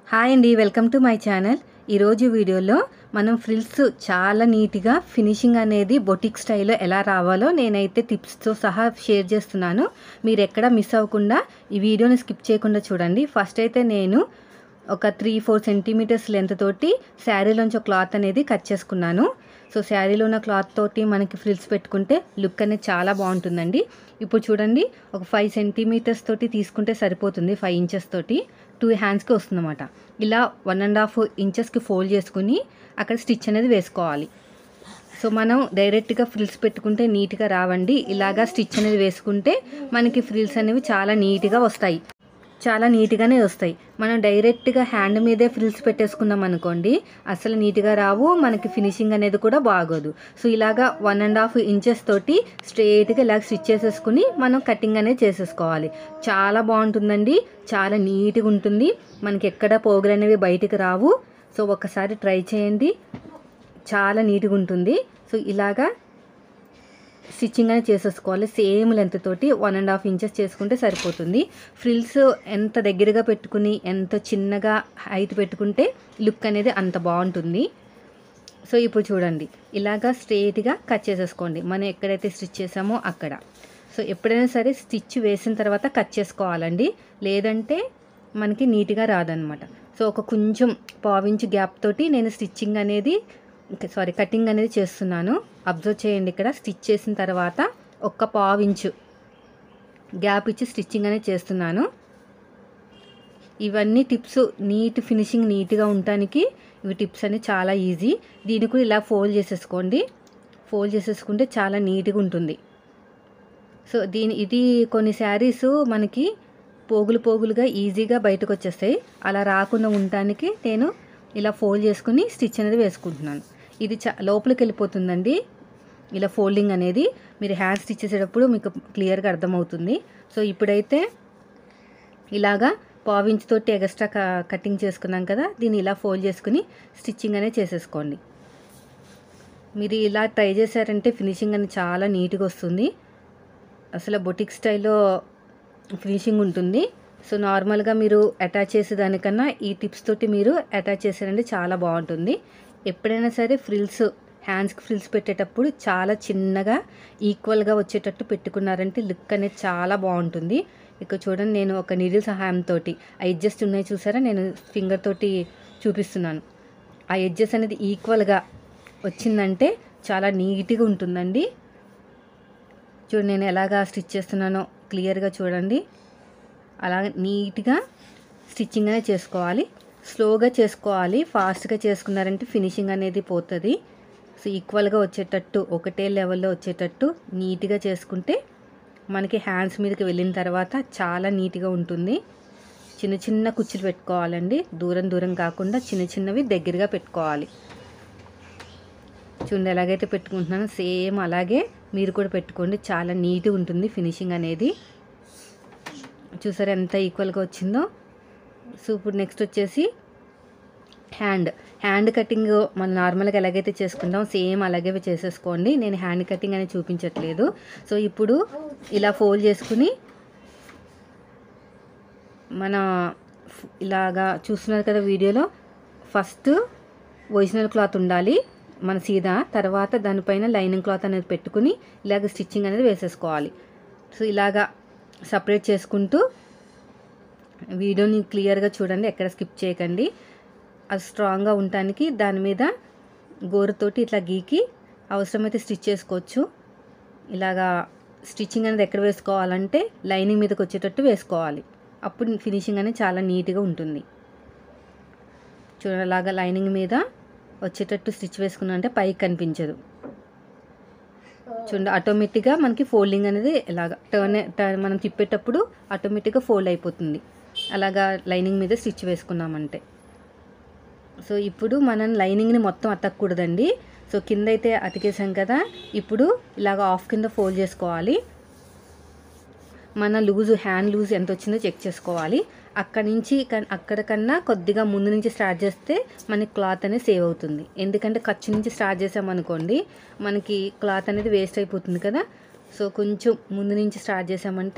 hi అండి welcome to my channel ఈరోజు వీడియోలో మనం ఫ్రిల్స్ చాలా నీట్గా ఫినిషింగ్ అనేది బొటిక్ స్టైల్లో ఎలా రావాలో నేనైతే టిప్స్తో సహా షేర్ చేస్తున్నాను మీరు ఎక్కడ మిస్ అవ్వకుండా ఈ వీడియోని స్కిప్ చేయకుండా చూడండి ఫస్ట్ అయితే నేను ఒక త్రీ ఫోర్ సెంటీమీటర్స్ లెంత్ తోటి శారీలోంచి క్లాత్ అనేది కట్ చేసుకున్నాను సో శారీలో ఉన్న క్లాత్ తోటి మనకి ఫ్రిల్స్ పెట్టుకుంటే లుక్ అనేది చాలా బాగుంటుందండి ఇప్పుడు చూడండి ఒక ఫైవ్ సెంటీమీటర్స్ తోటి తీసుకుంటే సరిపోతుంది ఫైవ్ ఇంచెస్ తోటి టూ హ్యాండ్స్కి వస్తుందన్నమాట ఇలా వన్ అండ్ హాఫ్ ఇంచెస్కి ఫోల్డ్ చేసుకుని అక్కడ స్టిచ్ అనేది వేసుకోవాలి సో మనం డైరెక్ట్గా ఫ్రిల్స్ పెట్టుకుంటే నీట్గా రావండి ఇలాగా స్టిచ్ అనేది వేసుకుంటే మనకి ఫ్రిల్స్ అనేవి చాలా నీట్గా వస్తాయి చాలా నీట్గానే వస్తాయి మనం డైరెక్ట్గా హ్యాండ్ మీదే ఫ్రిల్స్ పెట్టేసుకున్నాం అనుకోండి అసలు నీట్గా రావు మనకి ఫినిషింగ్ అనేది కూడా బాగోదు సో ఇలాగా వన్ అండ్ హాఫ్ ఇంచెస్ తోటి స్ట్రైట్గా ఇలా స్టిచ్ చేసేసుకుని మనం కటింగ్ అనేది చేసేసుకోవాలి చాలా బాగుంటుందండి చాలా నీట్గా ఉంటుంది మనకి ఎక్కడ పోగులు అనేవి బయటికి రావు సో ఒకసారి ట్రై చేయండి చాలా నీట్గా ఉంటుంది సో ఇలాగా స్టిచ్చింగ్ అనేది చేసేసుకోవాలి సేమ్ లెంత్ తోటి వన్ అండ్ హాఫ్ ఇంచెస్ చేసుకుంటే సరిపోతుంది ఫ్రిల్స్ ఎంత దగ్గరగా పెట్టుకుని ఎంత చిన్నగా హైట్ పెట్టుకుంటే లుక్ అనేది అంత బాగుంటుంది సో ఇప్పుడు చూడండి ఇలాగా స్ట్రేట్గా కట్ చేసేసుకోండి మనం ఎక్కడైతే స్టిచ్ చేసామో అక్కడ సో ఎప్పుడైనా సరే స్టిచ్ వేసిన తర్వాత కట్ చేసుకోవాలండి లేదంటే మనకి నీట్గా రాదనమాట సో ఒక కొంచెం పావించు గ్యాప్ తోటి నేను స్టిచ్చింగ్ అనేది సారీ కటింగ్ అనేది చేస్తున్నాను అబ్జర్వ్ చేయండి ఇక్కడ స్టిచ్ చేసిన తర్వాత ఒక్క పావించు గ్యాప్ ఇచ్చి స్టిచ్చింగ్ అనేది చేస్తున్నాను ఇవన్నీ టిప్స్ నీట్ ఫినిషింగ్ నీట్గా ఉండటానికి ఇవి టిప్స్ అనేవి చాలా ఈజీ దీన్ని కూడా ఇలా ఫోల్డ్ చేసేసుకోండి ఫోల్డ్ చేసేసుకుంటే చాలా నీట్గా ఉంటుంది సో దీని ఇది కొన్ని శారీస్ మనకి పోగులు పోగులుగా ఈజీగా బయటకు వచ్చేస్తాయి అలా రాకుండా ఉండటానికి నేను ఇలా ఫోల్డ్ చేసుకుని స్టిచ్ అనేది వేసుకుంటున్నాను ఇది చా లోపలికి వెళ్ళిపోతుందండి ఇలా ఫోల్డింగ్ అనేది మీరు హ్యాండ్ స్టిచ్ చేసేటప్పుడు మీకు క్లియర్గా అర్థమవుతుంది సో ఇప్పుడైతే ఇలాగా పావించ్ తోటి ఎక్స్ట్రా కటింగ్ చేసుకున్నాం కదా దీన్ని ఇలా ఫోల్డ్ చేసుకుని స్టిచ్చింగ్ అనేది చేసేసుకోండి మీరు ఇలా ట్రై చేశారంటే ఫినిషింగ్ అనేది చాలా నీట్గా వస్తుంది అసలు బొటిక్ స్టైల్లో ఫినిషింగ్ ఉంటుంది సో నార్మల్గా మీరు అటాచ్ చేసేదానికన్నా ఈ టిప్స్ తోటి మీరు అటాచ్ చేశారంటే చాలా బాగుంటుంది ఎప్పుడైనా సరే ఫ్రిల్స్ హ్యాండ్స్కి ఫ్రిల్స్ పెట్టేటప్పుడు చాలా చిన్నగా ఈక్వల్గా వచ్చేటట్టు పెట్టుకున్నారంటే లుక్ అనేది చాలా బాగుంటుంది ఇక్కడ చూడండి నేను ఒక నీడిల్ సహాయంతో ఆ ఎడ్జెస్ ఉన్నాయి చూసారా నేను ఫింగర్ తోటి చూపిస్తున్నాను ఆ ఎడ్జెస్ అనేది ఈక్వల్గా వచ్చిందంటే చాలా నీట్గా ఉంటుందండి చూడండి నేను ఎలాగా స్టిచ్ చేస్తున్నానో క్లియర్గా చూడండి అలా నీట్గా స్టిచ్చింగ్ అనేది చేసుకోవాలి స్లోగా చేసుకోవాలి ఫాస్ట్గా చేసుకున్నారంటే ఫినిషింగ్ అనేది పోతుంది సో ఈక్వల్గా వచ్చేటట్టు ఒకటే లెవెల్లో వచ్చేటట్టు నీట్గా చేసుకుంటే మనకి హ్యాండ్స్ మీదకి వెళ్ళిన తర్వాత చాలా నీట్గా ఉంటుంది చిన్న చిన్న కుచ్చులు పెట్టుకోవాలండి దూరం దూరం కాకుండా చిన్న చిన్నవి దగ్గరగా పెట్టుకోవాలి చూడండి ఎలాగైతే పెట్టుకుంటున్నానో సేమ్ అలాగే మీరు కూడా పెట్టుకోండి చాలా నీట్గా ఉంటుంది ఫినిషింగ్ అనేది చూసారా ఎంత ఈక్వల్గా వచ్చిందో సో ఇప్పుడు నెక్స్ట్ వచ్చేసి హ్యాండ్ హ్యాండ్ కటింగ్ మనం నార్మల్గా ఎలాగైతే చేసుకుంటాం సేమ్ అలాగే చేసేసుకోండి నేను హ్యాండ్ కటింగ్ అనేది చూపించట్లేదు సో ఇప్పుడు ఇలా ఫోల్డ్ చేసుకుని మన ఇలాగా చూస్తున్నారు కదా వీడియోలో ఫస్ట్ ఒరిజినల్ క్లాత్ ఉండాలి మన సీదా తర్వాత దానిపైన లైనింగ్ క్లాత్ అనేది పెట్టుకుని ఇలాగ స్టిచ్చింగ్ అనేది వేసేసుకోవాలి సో ఇలాగా సపరేట్ చేసుకుంటూ వీడియోని క్లియర్గా చూడండి ఎక్కడ స్కిప్ చేయకండి అది స్ట్రాంగ్గా ఉండటానికి దాని మీద గోరుతోటి ఇట్లా గీకి అవసరమైతే స్టిచ్ చేసుకోవచ్చు ఇలాగా స్టిచ్చింగ్ అనేది ఎక్కడ వేసుకోవాలంటే లైనింగ్ మీదకి వచ్చేటట్టు వేసుకోవాలి అప్పుడు ఫినిషింగ్ అనేది చాలా నీట్గా ఉంటుంది చూడండి అలాగా లైనింగ్ మీద వచ్చేటట్టు స్టిచ్ వేసుకున్నా అంటే పైకి కనిపించదు చూడండి ఆటోమేటిక్గా మనకి ఫోల్డింగ్ అనేది ఇలాగ టర్న్ టర్న్ మనం తిప్పేటప్పుడు ఆటోమేటిక్గా ఫోల్డ్ అయిపోతుంది అలాగా లైనింగ్ మీద స్టిచ్ వేసుకున్నామంటే సో ఇప్పుడు మనం లైనింగ్ని మొత్తం అతకూడదండి సో కింద అయితే అతికేసాం కదా ఇప్పుడు ఇలాగ ఆఫ్ కింద ఫోల్డ్ చేసుకోవాలి మన లూజు హ్యాండ్ లూజ్ ఎంత వచ్చిందో చెక్ చేసుకోవాలి అక్కడ నుంచి అక్కడ కన్నా కొద్దిగా ముందు నుంచి స్టార్ట్ చేస్తే మనకి క్లాత్ అనేది సేవ్ అవుతుంది ఎందుకంటే ఖర్చు నుంచి స్టార్ట్ చేసామనుకోండి మనకి క్లాత్ అనేది వేస్ట్ అయిపోతుంది కదా సో కొంచెం ముందు నుంచి స్టార్ట్ చేసామంటే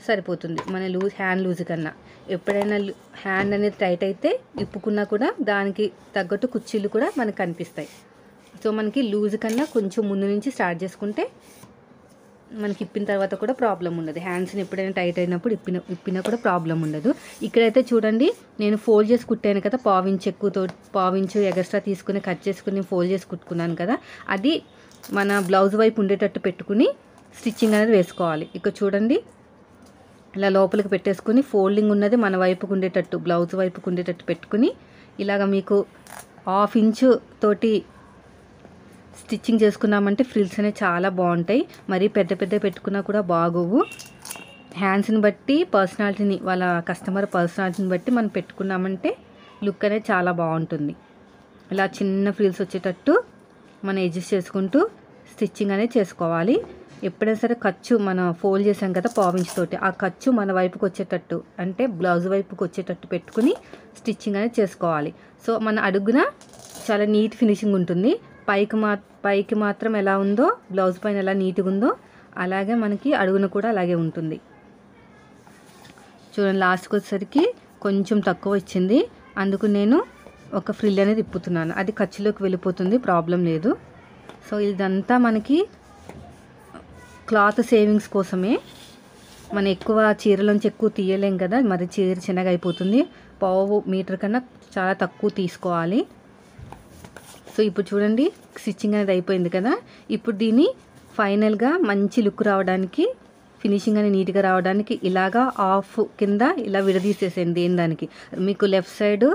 సరిపోతుంది మన లూజ్ హ్యాండ్ లూజ్ కన్నా ఎప్పుడైనా లు- హ్యాండ్ అనేది టైట్ అయితే ఇప్పుకున్నా కూడా దానికి తగ్గట్టు కుర్చీలు కూడా మనకు కనిపిస్తాయి సో మనకి లూజ్ కన్నా కొంచెం ముందు నుంచి స్టార్ట్ చేసుకుంటే మనకి ఇప్పిన తర్వాత కూడా ప్రాబ్లం ఉండదు హ్యాండ్స్ని ఎప్పుడైనా టైట్ అయినప్పుడు ఇప్పిన ఇప్పినా కూడా ప్రాబ్లం ఉండదు ఇక్కడైతే చూడండి నేను ఫోల్డ్ చేసి కుట్టాను కదా పావించు ఎక్కువతో పావించు ఎగస్ట్రా తీసుకుని కట్ చేసుకుని ఫోల్డ్ చేసి కుట్టుకున్నాను కదా అది మన బ్లౌజ్ వైపు ఉండేటట్టు పెట్టుకుని స్టిచ్చింగ్ అనేది వేసుకోవాలి ఇక్కడ చూడండి ఇలా లోపలికి పెట్టేసుకుని ఫోల్డింగ్ ఉన్నది మన వైపుకు ఉండేటట్టు బ్లౌజ్ వైపుకు ఉండేటట్టు పెట్టుకుని ఇలాగ మీకు హాఫ్ ఇంచు తోటి స్టిచ్చింగ్ చేసుకున్నామంటే ఫ్రిల్స్ అనేవి చాలా బాగుంటాయి మరీ పెద్ద పెద్ద పెట్టుకున్నా కూడా బాగోవు హ్యాండ్స్ని బట్టి పర్సనాలిటీని వాళ్ళ కస్టమర్ పర్సనాలిటీని బట్టి మనం పెట్టుకున్నామంటే లుక్ అనేది చాలా బాగుంటుంది ఇలా చిన్న ఫ్రిల్స్ వచ్చేటట్టు మనం అడ్జస్ట్ చేసుకుంటూ స్టిచ్చింగ్ అనేది చేసుకోవాలి ఎప్పుడైనా సరే ఖర్చు మనం ఫోల్డ్ చేసాం కదా పావించ్ తోటి ఆ ఖర్చు మన వైపుకి వచ్చేటట్టు అంటే బ్లౌజ్ వైపుకి వచ్చేటట్టు పెట్టుకుని స్టిచ్చింగ్ అనేది చేసుకోవాలి సో మన అడుగున చాలా నీట్ ఫినిషింగ్ ఉంటుంది పైకి మా పైకి మాత్రం ఎలా ఉందో బ్లౌజ్ పైన ఎలా నీట్గా ఉందో అలాగే మనకి అడుగున కూడా అలాగే ఉంటుంది చూడండి లాస్ట్కి వచ్చేసరికి కొంచెం తక్కువ వచ్చింది అందుకు నేను ఒక ఫ్రిల్ అనేది ఇప్పుతున్నాను అది ఖర్చులోకి వెళ్ళిపోతుంది ప్రాబ్లం లేదు సో ఇదంతా మనకి క్లాత్ సేవింగ్స్ కోసమే మనం ఎక్కువ చీరలోంచి ఎక్కువ తీయలేం కదా మరి చీర చిన్నగా అయిపోతుంది పావు మీటర్ కన్నా చాలా తక్కువ తీసుకోవాలి సో ఇప్పుడు చూడండి స్టిచ్చింగ్ అనేది అయిపోయింది కదా ఇప్పుడు దీన్ని ఫైనల్గా మంచి లుక్ రావడానికి ఫినిషింగ్ అనేది నీట్గా రావడానికి ఇలాగా ఆఫ్ కింద ఇలా విడదీసేసేయండి దేని దానికి మీకు లెఫ్ట్ సైడ్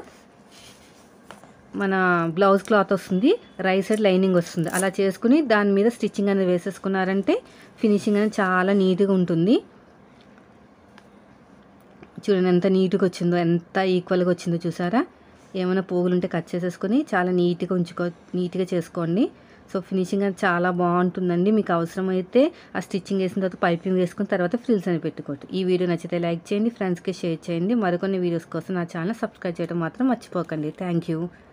మన బ్లౌజ్ క్లాత్ వస్తుంది రైట్ సైడ్ లైనింగ్ వస్తుంది అలా చేసుకుని దాని మీద స్టిచ్చింగ్ అనేది వేసేసుకున్నారంటే ఫినిషింగ్ అనేది చాలా నీట్గా ఉంటుంది చూడండి ఎంత నీట్గా వచ్చిందో ఎంత ఈక్వల్గా వచ్చిందో చూసారా ఏమైనా పోగులు ఉంటే కట్ చేసేసుకొని చాలా నీట్గా ఉంచుకో నీట్గా చేసుకోండి సో ఫినిషింగ్ అనేది చాలా బాగుంటుందండి మీకు అవసరమైతే ఆ స్టిచ్చింగ్ వేసిన తర్వాత పైపింగ్ వేసుకుని తర్వాత ఫ్రిల్స్ అని పెట్టుకోవచ్చు ఈ వీడియో నచ్చితే లైక్ చేయండి ఫ్రెండ్స్కి షేర్ చేయండి మరికొన్ని వీడియోస్ కోసం నా ఛానల్ సబ్స్క్రైబ్ చేయడం మాత్రం మర్చిపోకండి థ్యాంక్ యూ